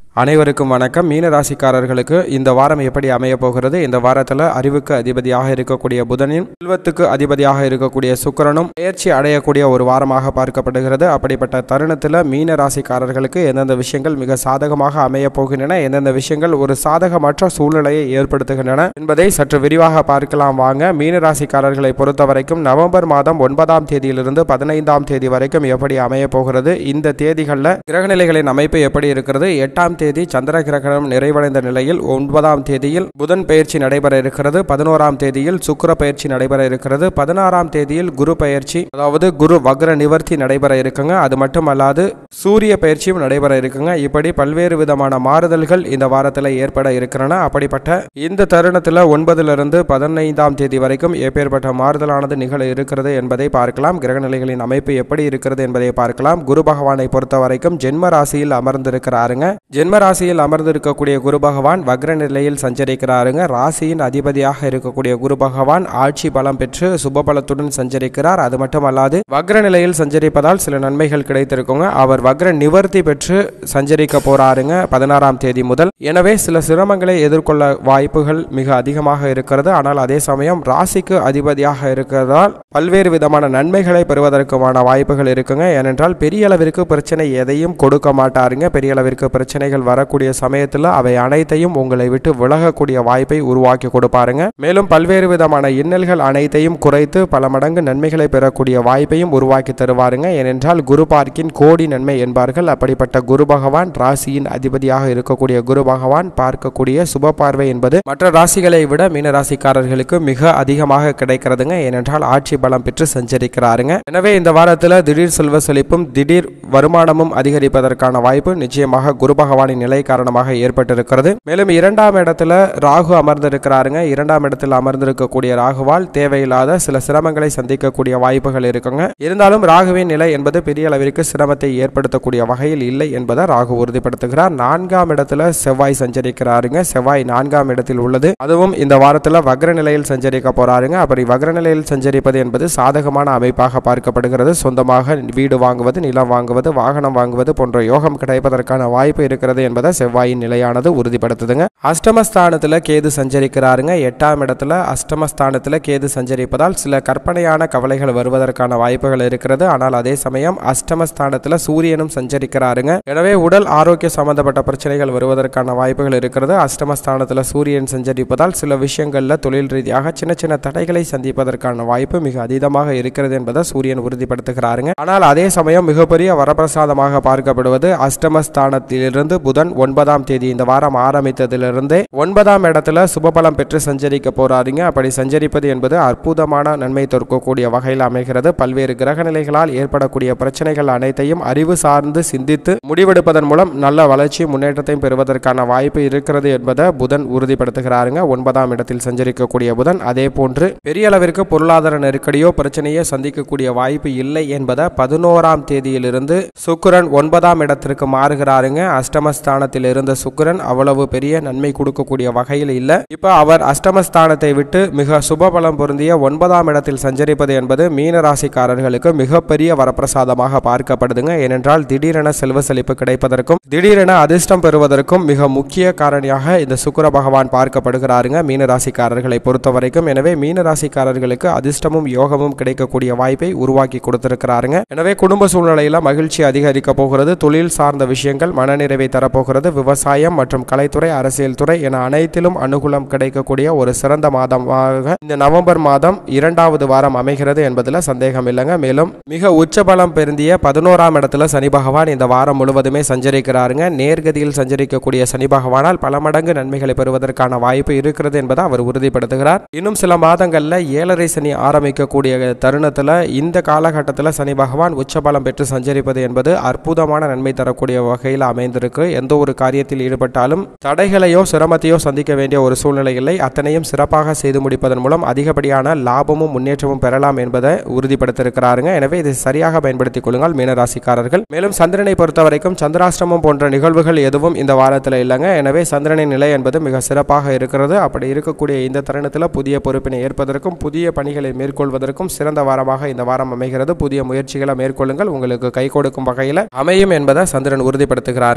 அனைவருக்கும் வணக்கம் மீன ராசிக்காரர்களுக்கு இந்த வாரம் எப்படி அமைய போகிறது இந்த வாரத்தில் அறிவுக்கு அதிபதியாக இருக்கக்கூடிய புதனின் செல்வத்துக்கு அதிபதியாக இருக்கக்கூடிய சுக்கிரனும் பயிற்சி அடையக்கூடிய ஒரு வாரமாக பார்க்கப்படுகிறது அப்படிப்பட்ட தருணத்தில் மீன ராசிக்காரர்களுக்கு எந்தெந்த விஷயங்கள் மிக சாதகமாக அமைய போகின்றன எந்தெந்த விஷயங்கள் ஒரு சாதகமற்ற சூழ்நிலையை ஏற்படுத்துகின்றன என்பதை சற்று விரிவாக பார்க்கலாம் வாங்க மீன ராசிக்காரர்களை பொறுத்த வரைக்கும் நவம்பர் மாதம் ஒன்பதாம் தேதியிலிருந்து பதினைந்தாம் தேதி வரைக்கும் எப்படி அமைய போகிறது இந்த தேதிகளில் கிரகநிலைகளின் அமைப்பு எப்படி இருக்கிறது எட்டாம் தேதி சந்திர கிரகணம் நிறைவடைந்த நிலையில் ஒன்பதாம் தேதியில் புதன் பயிற்சி நடைபெற இருக்கிறது பதினோராம் தேதியில் சுக்கிர பயிற்சி நடைபெற இருக்கிறது பதினாறாம் தேதியில் குரு பயிற்சி அதாவது குரு வக்ர நிவர்த்தி நடைபெற இருக்குங்க அது மட்டுமல்லாது சூரிய பயிற்சியும் நடைபெற இருக்குங்க இப்படி பல்வேறு விதமான மாறுதல்கள் இந்த வாரத்தில் ஏற்பட இருக்கிறன அப்படிப்பட்ட இந்த தருணத்தில் ஒன்பதிலிருந்து பதினைந்தாம் தேதி வரைக்கும் எப்பேற்பட்ட மாறுதலானது நிகழ இருக்கிறது என்பதை பார்க்கலாம் கிரகநிலைகளின் அமைப்பு எப்படி இருக்கிறது என்பதை பார்க்கலாம் குரு பகவானை பொறுத்த வரைக்கும் ஜென்ம ராசியில் அமர்ந்திருக்கிறாருங்க ஜென்ம ராசியில் அமர்ந்திருக்கக்கூடிய குரு பகவான் வக்ர நிலையில் சஞ்சரிக்கிறாருங்க ராசியின் அதிபதியாக இருக்கக்கூடிய குரு பகவான் ஆட்சி பலம் பெற்று சுப பலத்துடன் சஞ்சரிக்கிறார் அது மட்டுமல்லாது வக்ர நிலையில் சஞ்சரிப்பதால் சில நன்மைகள் கிடைத்திருக்குங்க அவர் வக்ர நிவர்த்தி பெற்று சஞ்சரிக்க போறாருங்க பதினாறாம் தேதி முதல் எனவே சில சிரமங்களை எதிர்கொள்ள வாய்ப்புகள் மிக அதிகமாக இருக்கிறது ஆனால் அதே சமயம் ராசிக்கு அதிபதியாக இருக்கிறதால் பல்வேறு விதமான நன்மைகளை பெறுவதற்குமான வாய்ப்புகள் இருக்குங்க ஏனென்றால் பெரிய அளவிற்கு பிரச்சனை எதையும் கொடுக்க மாட்டாருங்க பெரிய அளவிற்கு பிரச்சனைகள் வரக்கூடிய சமயத்தில் அவை அனைத்தையும் உங்களை விட்டு விலகக்கூடிய வாய்ப்பை உருவாக்கி கொடுப்பாருங்க மேலும் பல்வேறு விதமான இன்னல்கள் அனைத்தையும் குறைத்து பல மடங்கு நன்மைகளை பெறக்கூடிய வாய்ப்பையும் உருவாக்கி தருவாருங்க ஏனென்றால் குரு பார்க்கின் கோடி நன்மை என்பார்கள் அப்படிப்பட்ட குரு பகவான் ராசியின் அதிபதியாக இருக்கக்கூடிய குரு பகவான் பார்க்கக்கூடிய சுப பார்வை என்பது மற்ற ராசிகளை விட மீன ராசிக்காரர்களுக்கு மிக அதிகமாக கிடைக்கிறதுங்க ஏனென்றால் ஆட்சி பலம் பெற்று சஞ்சரிக்கிறாருங்க எனவே இந்த வாரத்தில் திடீர் செல்வ செழிப்பும் திடீர் வருமானமும் அதிகரிப்பதற்கான வாய்ப்பு நிச்சயமாக குரு பகவானின் நிலை காரணமாக ஏற்பட்டிருக்கிறது மேலும் இரண்டாம் இடத்துல ராகு அமர்ந்திருக்கிறாருங்க இரண்டாம் இடத்தில் அமர்ந்திருக்கக்கூடிய ராகுவால் தேவையில்லாத சில சிரமங்களை சந்திக்கக்கூடிய வாய்ப்புகள் இருக்குங்க இருந்தாலும் ராகுவின் நிலை என்பது பெரிய அளவிற்கு சிரமத்தை ஏற்படுத்தக்கூடிய வகையில் இல்லை என்பதை ராகு உறுதிப்படுத்துகிறார் நான்காம் இடத்துல செவ்வாய் சஞ்சரிக்கிறாருங்க செவ்வாய் நான்காம் இடத்தில் உள்ளது அதுவும் இந்த வாரத்தில் வக்ர நிலையில் சஞ்சரிக்க போறாருங்க அப்படி வக்ர நிலையில் சஞ்சரிப்பது என்பது சாதகமான அமைப்பாக பார்க்கப்படுகிறது சொந்தமாக வீடு வாங்குவது நிலம் வாங்குவது வாகனம் வாங்குவது போன்ற யோகம் கிடைப்பதற்கான வாய்ப்பு இருக்கிறது என்பதை செவ்வாயின் நிலையானது உறுதிப்படுத்துதுங்க அஷ்டமஸ்தானத்தில் கேது சஞ்சரிக்கிறாருங்க எட்டாம் இடத்துல அஷ்டமஸ்தானத்தில் கேது சஞ்சரிப்பதால் சில கற்பனையான கவலைகள் வருவதற்கான வாய்ப்புகள் இருக்கிறது ஆனால் அதே சமயம் அஷ்டமஸ்தானத்தில் சூரியனும் சஞ்சரிக்கிறாருங்க எனவே உடல் ஆரோக்கிய சம்பந்தப்பட்ட பிரச்சனைகள் வருவதற்கான வாய்ப்புகள் இருக்கிறது அஷ்டமஸ்தானத்தில் சூரியன் சஞ்சரிப்பதால் சில விஷயங்களில் தொழில் ரீதியாக சின்ன சின்ன தடைகளை சந்திப்பதற்கான வாய்ப்பு மிக அதீதமாக இருக்கிறது என்பதை சூரியன் உறுதிப்படுத்துகிறாருங்க ஆனால் அதே சமயம் மிகப்பெரிய வரப்பிரசாதமாக பார்க்கப்படுவது அஷ்டமஸ்தானத்திலிருந்து புதன் ஒன்பதாம் தேதி இந்த வாரம் ஆரம்பித்ததிலிருந்தே ஒன்பதாம் இடத்துல சுபபலம் பெற்று சஞ்சரிக்க போறாருங்க அப்படி சஞ்சரிப்பது என்பது அற்புதமான நன்மை தோற்கக்கூடிய வகையில் அமைகிறது பல்வேறு கிரகநிலைகளால் ஏற்படக்கூடிய பிரச்சனைகள் அனைத்தையும் அறிவு சார்ந்து சிந்தித்து முடிவெடுப்பதன் மூலம் நல்ல வளர்ச்சி முன்னேற்றத்தையும் பெறுவதற்கான வாய்ப்பு இருக்கிறது என்பதை புதன் உறுதிப்படுத்துகிறாருங்க ஒன்பதாம் இடத்தில் சஞ்சரிக்கக்கூடிய புதன் அதே போன்று பெரிய அளவிற்கு பொருளாதார நெருக்கடியோ பிரச்சனையோ சந்திக்கக்கூடிய வாய்ப்பு இல்லை என்பதை பதினோராம் தேதியிலிருந்து சுக்கிரன் ஒன்பதாம் இடத்திற்கு மாறுகிறாருங்க அஷ்டமஸ்தானத்தில் இருந்த சுக்கிரன் அவ்வளவு பெரிய நன்மை கொடுக்கக்கூடிய வகையில் இல்லை இப்போ அவர் அஷ்டமஸ்தானத்தை விட்டு மிக சுபபலம் பொருந்திய ஒன்பதாம் இடத்தில் சஞ்சரிப்பது என்பது மீன ராசிக்காரர்களுக்கு மிகப்பெரிய வரப்பிரசாதமாக பார்க்கப்படுதுங்க ஏனென்றால் திடீரென செல்வ செழிப்பு கிடைப்பதற்கும் திடீரென அதிர்ஷ்டம் பெறுவதற்கும் மிக முக்கிய காரணியாக இந்த சுக்கிர பகவான் பார்க்கப்படுகிறாருங்க மீன ராசிக்காரர்களை பொறுத்த வரைக்கும் எனவே மீன ராசிக்காரர்களுக்கு அதிர்ஷ்டமும் யோகமும் கிடைக்கக்கூடிய வாய்ப்பை உருவாக்கி கொடுத்திருக்கிறாருங்க எனவே குடும்ப சூழ்நிலையில மகிழ்ச்சி அதிகரிக்க போகிறது தொழில் சார்ந்த விஷயங்கள் மனநிறைவை தரப்போகிறது விவசாயம் மற்றும் கலைத்துறை அரசியல் துறை என அனைத்திலும் அனுகூலம் கிடைக்கக்கூடிய ஒரு சிறந்த மாதமாக இந்த நவம்பர் மாதம் இரண்டாவது வாரம் அமைகிறது என்பதில் சந்தேகம் இல்லைங்க மேலும் மிக உச்ச பலம் பெருந்திய பதினோராம் இடத்துல சனி பகவான் இந்த வாரம் முழுவதுமே சஞ்சரிக்கிறாருங்க நேர்கதியில் சஞ்சரிக்கக்கூடிய சனி பகவானால் பல மடங்கு நன்மைகளை பெறுவதற்கான வாய்ப்பு இருக்கிறது என்பதை அவர் உறுதிப்படுத்துகிறார் இன்னும் சில மாதங்கள்ல ஏழரை சனி ஆரம்பிக்கக்கூடிய தருணத்துல இந்த காலகட்டத்தில் சனி பகவான் உச்சபலம் பெற்று சஞ்சரிப்பது என்பது அற்புதமான நன்மை தரக்கூடிய வகையில் அமைந்திருக்கு எந்த ஒரு காரியத்தில் ஈடுபட்டாலும் தடைகளையோ சிரமத்தையோ சந்திக்க வேண்டிய ஒரு சூழ்நிலை இல்லை அத்தனையும் சிறப்பாக செய்து முடிப்பதன் மூலம் அதிகப்படியான லாபமும் முன்னேற்றமும் பெறலாம் என்பதை உறுதிப்படுத்தியிருக்கிறாருங்க எனவே இதை சரியாக பயன்படுத்திக் கொள்ளுங்கள் மீனராசிக்காரர்கள் மேலும் சந்திரனை பொறுத்த வரைக்கும் சந்திராஷ்டமம் போன்ற நிகழ்வுகள் எதுவும் இந்த வாரத்தில் இல்லைங்க எனவே சந்திரனின் நிலை என்பது மிக சிறப்பாக இருக்கிறது அப்படி இருக்கக்கூடிய இந்த தருணத்தில் புதிய பொறுப்பினை ஏற்பதற்கும் புதிய பணிகளை மேற்கொள்வதற்கும் சிறந்த வாரமாக இந்த வாரம் அமைகிறது புதிய முயற்சிகளை மேற்கொள்ளுங்கள் உங்களுக்கு கை கொடுக்கும் வகையில் அமையும் என்பதை சந்திரன் உறுதிப்படுத்துகிறாருங்க இதை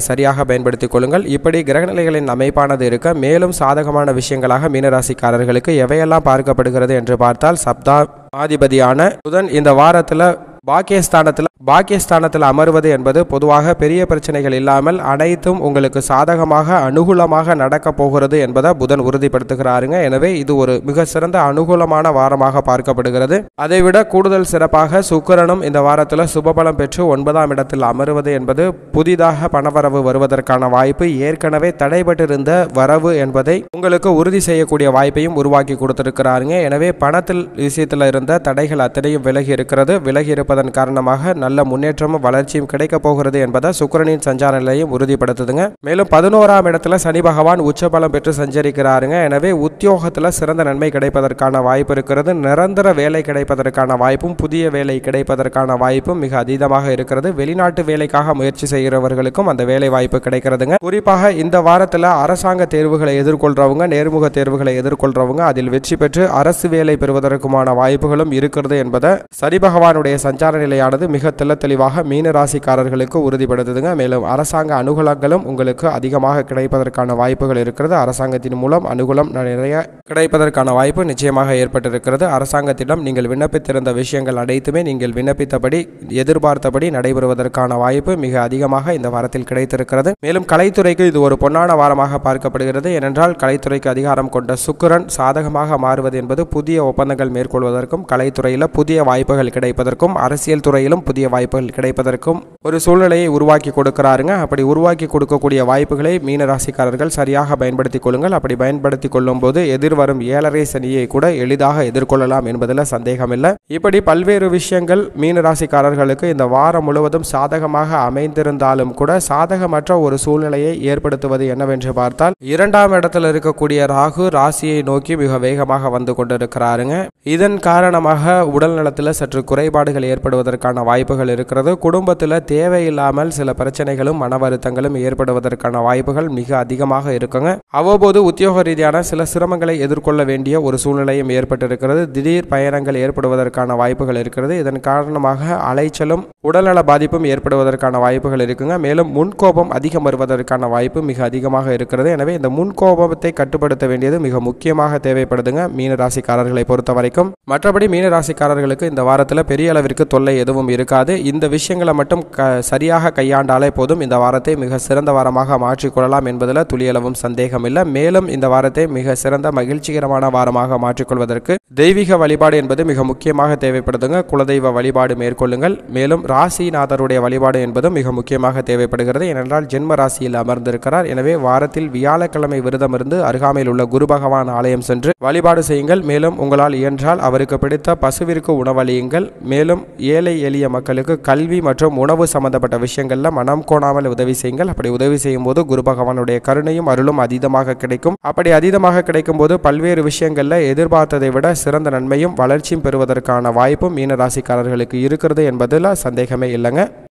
சரியாக பயன்படுத்திக் கொள்ளுங்கள் இப்படி கிரகநிலைகளின் அமைப்பானது இருக்க மேலும் சாதகமான விஷயங்களாக மீனராசிக்காரர்களுக்கு எவையெல்லாம் பார்க்கப்படுகிறது என்று பார்த்தால் சப்தா ஆதிபதியான புதன் இந்த வாரத்தில் பாக்கியஸ்தானத்தில் பாக்கியஸ்தானத்தில் அமர்வது என்பது பொதுவாக பெரிய பிரச்சனைகள் இல்லாமல் அனைத்தும் உங்களுக்கு சாதகமாக அனுகூலமாக நடக்கப் போகிறது என்பதை புதன் உறுதிப்படுத்துகிறாருங்க எனவே இது ஒரு மிக சிறந்த அனுகூலமான வாரமாக பார்க்கப்படுகிறது அதைவிட கூடுதல் சிறப்பாக சுக்கிரனும் இந்த வாரத்தில் சுபபலம் பெற்று ஒன்பதாம் இடத்தில் அமருவது என்பது புதிதாக பணவரவு வருவதற்கான வாய்ப்பு ஏற்கனவே தடைபட்டிருந்த வரவு என்பதை உங்களுக்கு உறுதி செய்யக்கூடிய வாய்ப்பையும் உருவாக்கி கொடுத்திருக்கிறாருங்க எனவே பணத்தில் விஷயத்தில் இருந்த தடைகள் அத்தனையும் விலகி இருக்கிறது விலகி இருப்பதன் காரணமாக நல்ல முன்னேற்றமும் வளர்ச்சியும் கிடைக்கப் போகிறது என்பதை சுக்கிரனின் சஞ்சார நிலையும் உறுதிப்படுத்துதுங்க மேலும் பதினோராம் இடத்துல சனி பகவான் உச்சபலம் பெற்று சஞ்சரிக்கிறாருங்க எனவே உத்தியோகத்தில் சிறந்த நன்மை கிடைப்பதற்கான வாய்ப்பு இருக்கிறது நிரந்தர வேலை கிடைப்பதற்கான வாய்ப்பும் புதிய வேலை கிடைப்பதற்கான வாய்ப்பும் மிக அதீதமாக இருக்கிறது வெளிநாட்டு வேலைக்காக முயற்சி செய்கிறவர்களுக்கும் அந்த வேலை வாய்ப்பு கிடைக்கிறதுங்க குறிப்பாக இந்த வாரத்தில் அரசாங்க தேர்வுகளை எதிர்கொள்றவங்க நேர்முக தேர்வுகளை எதிர்கொள்றவங்க அதில் வெற்றி பெற்று அரசு வேலை பெறுவதற்குமான வாய்ப்புகளும் இருக்கிறது என்பதை சனி பகவானுடைய சஞ்சார நிலையானது மிக தெள்ள தெளிவாக மீன ராசிக்காரர்களுக்கு உறுதிப்படுத்துதுங்க மேலும் அரசாங்க அனுகூலங்களும் உங்களுக்கு அதிகமாக கிடைப்பதற்கான வாய்ப்புகள் இருக்கிறது அரசாங்கத்தின் மூலம் அனுகூலம் நிறைய கிடைப்பதற்கான வாய்ப்பு நிச்சயமாக ஏற்பட்டிருக்கிறது அரசாங்கத்திடம் நீங்கள் விண்ணப்பித்திருந்த விஷயங்கள் அனைத்துமே நீங்கள் விண்ணப்பித்தபடி எதிர்பார்த்தபடி நடைபெறுவதற்கான வாய்ப்பு மிக அதிகமாக இந்த வாரத்தில் கிடைத்திருக்கிறது மேலும் கலைத்துறைக்கு இது ஒரு பொன்னான வாரமாக பார்க்கப்படுகிறது ஏனென்றால் கலைத்துறைக்கு அதிகாரம் கொண்ட சுக்கிரன் சாதகமாக மாறுவது என்பது புதிய ஒப்பந்தங்கள் மேற்கொள்வதற்கும் கலைத்துறையில் புதிய வாய்ப்புகள் கிடைப்பதற்கும் அரசியல் துறையிலும் புதிய வாய்ப்புகள் கிடைப்பதற்கும் ஒரு சூழ்நிலையை உருவாக்கி கொடுக்கிறாருங்க அப்படி உருவாக்கி கொடுக்கக்கூடிய வாய்ப்புகளை மீனராசிக்காரர்கள் சரியாக பயன்படுத்திக் கொள்ளுங்கள் அப்படி பயன்படுத்திக் கொள்ளும் போது எதிர்வரும் ஏழரை சனியை கூட எளிதாக எதிர்கொள்ளலாம் என்பதில் சந்தேகமில்லை இப்படி பல்வேறு விஷயங்கள் மீனராசிக்காரர்களுக்கு இந்த வாரம் முழுவதும் சாதகமாக அமைந்திருந்தாலும் கூட சாதகமற்ற ஒரு சூழ்நிலையை ஏற்படுத்துவது என்னவென்று பார்த்தால் இரண்டாம் இடத்தில் இருக்கக்கூடிய ராகு ராசியை நோக்கி மிக வேகமாக வந்து கொண்டிருக்கிறாருங்க இதன் காரணமாக உடல் நலத்தில் சற்று குறைபாடுகள் ஏற்படுவதற்கான வாய்ப்புகள் இருக்கிறது குடும்பத்தில் தேவையில்லாமல் சில பிரச்சனைகளும் மன வருத்தங்களும் ஏற்படுவதற்கான வாய்ப்புகள் மிக அதிகமாக இருக்குங்க அவ்வப்போது உத்தியோக ரீதியான சில சிரமங்களை எதிர்கொள்ள வேண்டிய ஒரு சூழ்நிலையும் ஏற்பட்டிருக்கிறது திடீர் பயணங்கள் ஏற்படுவதற்கான வாய்ப்புகள் இருக்கிறது இதன் காரணமாக அலைச்சலும் உடல்நல பாதிப்பும் ஏற்படுவதற்கான வாய்ப்புகள் இருக்குங்க மேலும் முன்கோபம் அதிகம் வருவதற்கான வாய்ப்பு மிக அதிகமாக இருக்கிறது எனவே இந்த முன்கோபத்தை கட்டுப்படுத்த வேண்டியது மிக முக்கியமாக தேவைப்படுதுங்க மீன ராசிக்காரர்களை பொறுத்த வரைக்கும் மற்றபடி மீன ராசிக்காரர்களுக்கு இந்த வாரத்தில் பெரிய அளவிற்கு தொல்லை எதுவும் இருக்காது இந்த விஷயங்களை மட்டும் க சரியாக கையாண்டாலே போதும் இந்த வாரத்தை மிக சிறந்த வாரமாக மாற்றிக்கொள்ளலாம் என்பதில் துளியளவும் சந்தேகம் இல்லை மேலும் இந்த வாரத்தை மிக சிறந்த மகிழ்ச்சிகரமான வாரமாக மாற்றிக்கொள்வதற்கு தெய்வீக வழிபாடு என்பது மிக முக்கியமாக தேவைப்படுதுங்க குலதெய்வ வழிபாடு மேற்கொள்ளுங்கள் மேலும் ராசிநாதருடைய வழிபாடு என்பதும் மிக முக்கியமாக தேவைப்படுகிறது ஏனென்றால் ஜென்ம ராசியில் அமர்ந்திருக்கிறார் எனவே வாரத்தில் வியாழக்கிழமை விரதம் இருந்து அருகாமையில் உள்ள குரு பகவான் ஆலயம் சென்று வழிபாடு செய்யுங்கள் மேலும் உங்களால் இயன்றால் அவருக்கு பிடித்த பசுவிற்கு உணவளியுங்கள் மேலும் ஏழை எளிய மக்களுக்கு கல்வி மற்றும் உணவு சம்பந்தப்பட்ட விஷயங்கள்ல மனம் கோணாமல் உதவி செய்யுங்கள் அப்படி உதவி செய்யும் போது குரு பகவானுடைய கருணையும் அருளும் அதீதமாக கிடைக்கும் அப்படி அதீதமாக கிடைக்கும் போது பல்வேறு விஷயங்கள்ல எதிர்பார்த்ததை விட சிறந்த நன்மையும் வளர்ச்சியும் பெறுவதற்கான வாய்ப்பும் மீன ராசிக்காரர்களுக்கு இருக்கிறது என்பதில் சந்தேகமே இல்லைங்க